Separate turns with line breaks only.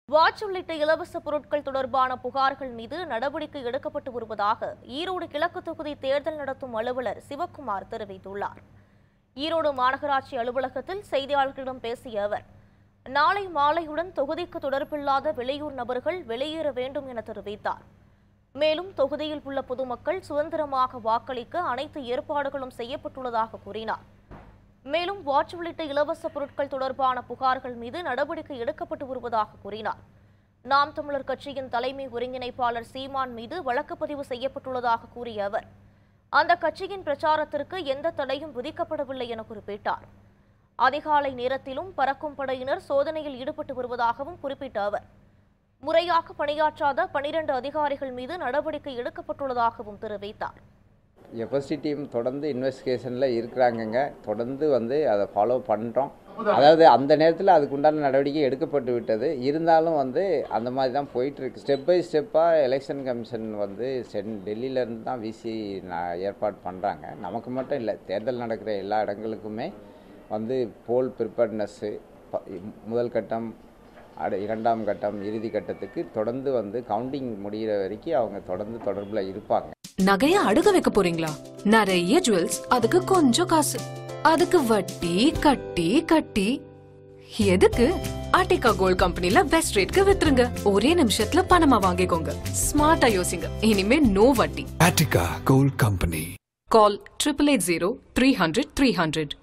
Watch உள்ளிட்ட இலவச பொருட்கள் தொடர்பான புகார்கள் மீது நடவடிக்கை எடுக்கப்பட்டு வருவதாக ஈரோடு கிழக்கு தொகுதி தேர்தல் நடத்தும் அலுவலர் சிவக்குமார் தெரிவித்துள்ளார் ஈரோடு மாநகராட்சி அலுவலகத்தில் செய்தியாளர்களிடம் பேசிய அவர் நாளை மாலையுடன் தொகுதிக்கு தொடர்பில்லாத வெளியூர் நபர்கள் வெளியேற வேண்டும் என தெரிவித்தார் மேலும் தொகுதியில் உள்ள பொதுமக்கள் சுதந்திரமாக வாக்களிக்க அனைத்து ஏற்பாடுகளும் செய்யப்பட்டுள்ளதாக கூறினார் மேலும் வாட்ச் உள்ளிட்ட இலவச பொருட்கள் தொடர்பான புகார்கள் மீது நடவடிக்கை எடுக்கப்பட்டு வருவதாக கூறினார் நாம் தமிழர் கட்சியின் தலைமை ஒருங்கிணைப்பாளர் சீமான் மீது வழக்கு பதிவு செய்யப்பட்டுள்ளதாக கூறிய அவர் அந்த கட்சியின் பிரச்சாரத்திற்கு எந்த தடையும் விதிக்கப்படவில்லை என குறிப்பிட்டார் அதிகாலை நேரத்திலும் பறக்கும் படையினர் சோதனையில் ஈடுபட்டு வருவதாகவும் குறிப்பிட்ட அவர் முறையாக பணியாற்றாத பனிரெண்டு அதிகாரிகள் மீது நடவடிக்கை எடுக்கப்பட்டுள்ளதாகவும் தெரிவித்தார்
எஃப்எஸ்டி டீம் தொடர்ந்து இன்வெஸ்டிகேஷனில் இருக்கிறாங்கங்க தொடர்ந்து வந்து அதை ஃபாலோ பண்ணுறோம் அதாவது அந்த நேரத்தில் அதுக்கு உண்டான நடவடிக்கை எடுக்கப்பட்டு விட்டது இருந்தாலும் வந்து அந்த மாதிரி தான் போயிட்டுருக்கு ஸ்டெப் பை ஸ்டெப்பாக எலெக்ஷன் கமிஷன் வந்து சென் டெல்லியிலேருந்து தான் விசி ஏற்பாடு பண்ணுறாங்க நமக்கு மட்டும் இல்லை தேர்தல் நடக்கிற எல்லா இடங்களுக்குமே வந்து போல் ப்ரிப்பேர்ட்னஸ்ஸு முதல் கட்டம் அடு இரண்டாம் கட்டம் இறுதி கட்டத்துக்கு தொடர்ந்து வந்து கவுண்டிங் முடிகிற வரைக்கும் அவங்க தொடர்ந்து தொடர்பில் இருப்பாங்க
நகைய அடுக வைக்க போறீங்களா நிறைய ஜுவல்ஸ் அதுக்கு கொஞ்சம் காசு அதுக்கு வட்டி கட்டி கட்டி எதுக்கு ஆர்டிகா கோல்ட் கம்பெனில பெஸ்ட் ரேட்க்கு வித்துருங்க ஒரே நிமிஷத்துல பணமா வாங்கிக்கோங்க ஸ்மார்ட்டா யோசிங்க இனிமே நோ வட்டி
Attica Gold Company.
Call triple eight zero three hundred three hundred